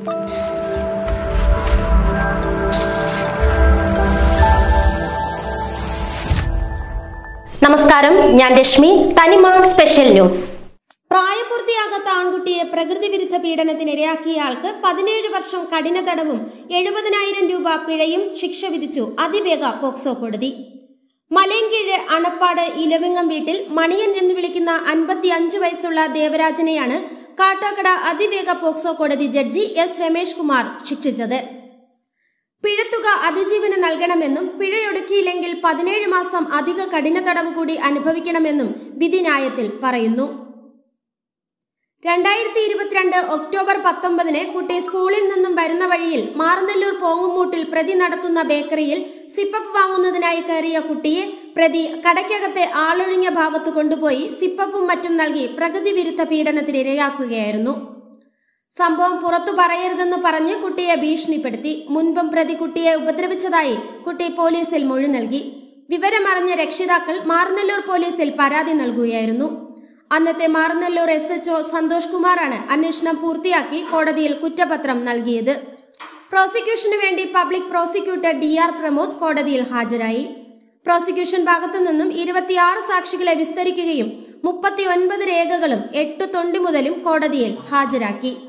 നമസ്കാരം ഞാൻ രശ്മി തനിമ സ്പെഷ്യൽ ന്യൂസ് പ്രായപൂർത്തിയാകാത്ത ആൺകുട്ടിയെ പ്രകൃതി വിരുദ്ധ പീഡനത്തിന് ഇരയാക്കിയയാൾക്ക് പതിനേഴ് വർഷം കഠിന തടവും എഴുപതിനായിരം രൂപ പിഴയും ശിക്ഷ വിധിച്ചു അതിവേഗ പോക്സോ കോടതി മലയൻകീഴ് അണപ്പാട് ഇലവിങ്ങം വീട്ടിൽ മണിയൻ എന്ന് വിളിക്കുന്ന അൻപത്തി അഞ്ച് വയസ്സുള്ള ദേവരാജനെയാണ് കാട്ടാക്കട അതിവേഗ പോക്സോ കോടതി ജഡ്ജി എസ് രമേഷ് കുമാർ ശിക്ഷിച്ചത് പിഴത്തുക അതിജീവന് നൽകണമെന്നും പിഴയൊടുക്കിയില്ലെങ്കിൽ പതിനേഴ് മാസം അധിക കഠിന തടവ് കൂടി അനുഭവിക്കണമെന്നും വിധിന്യായത്തിൽ പറയുന്നു രണ്ടായിരത്തി ഇരുപത്തിരണ്ട് ഒക്ടോബർ പത്തൊമ്പതിന് കുട്ടി സ്കൂളിൽ നിന്നും വരുന്ന വഴിയിൽ മാറനല്ലൂർ പോങ്ങുമൂട്ടിൽ പ്രതി നടത്തുന്ന ബേക്കറിയിൽ സിപ്പപ്പ് വാങ്ങുന്നതിനായി കയറിയ കുട്ടിയെ പ്രതി കടയ്ക്കകത്തെ ആളൊഴിഞ്ഞ ഭാഗത്ത് കൊണ്ടുപോയി സിപ്പപ്പും മറ്റും നൽകി പ്രകൃതി വിരുദ്ധ പീഡനത്തിന് ഇരയാക്കുകയായിരുന്നു സംഭവം പുറത്തു പറയരുതെന്ന് പറഞ്ഞ് കുട്ടിയെ ഭീഷണിപ്പെടുത്തി മുൻപും പ്രതി കുട്ടിയെ ഉപദ്രവിച്ചതായി കുട്ടി പോലീസിൽ മൊഴി നൽകി വിവരമറിഞ്ഞ രക്ഷിതാക്കൾ മാറനല്ലൂർ പോലീസിൽ പരാതി നൽകുകയായിരുന്നു അന്നത്തെ മാറനല്ലൂർ എസ് എച്ച്ഒ സന്തോഷ് കുമാറാണ് അന്വേഷണം പൂർത്തിയാക്കി കോടതിയിൽ കുറ്റപത്രം നൽകിയത് പ്രോസിക്യൂഷന് വേണ്ടി public prosecutor D R Pramod കോടതിയിൽ ഹാജരായി പ്രോസിക്യൂഷൻ ഭാഗത്തു നിന്നും ഇരുപത്തിയാറ് സാക്ഷികളെ വിസ്തരിക്കുകയും മുപ്പത്തി ഒൻപത് രേഖകളും എട്ട് തൊണ്ടി മുതലും കോടതിയിൽ ഹാജരാക്കി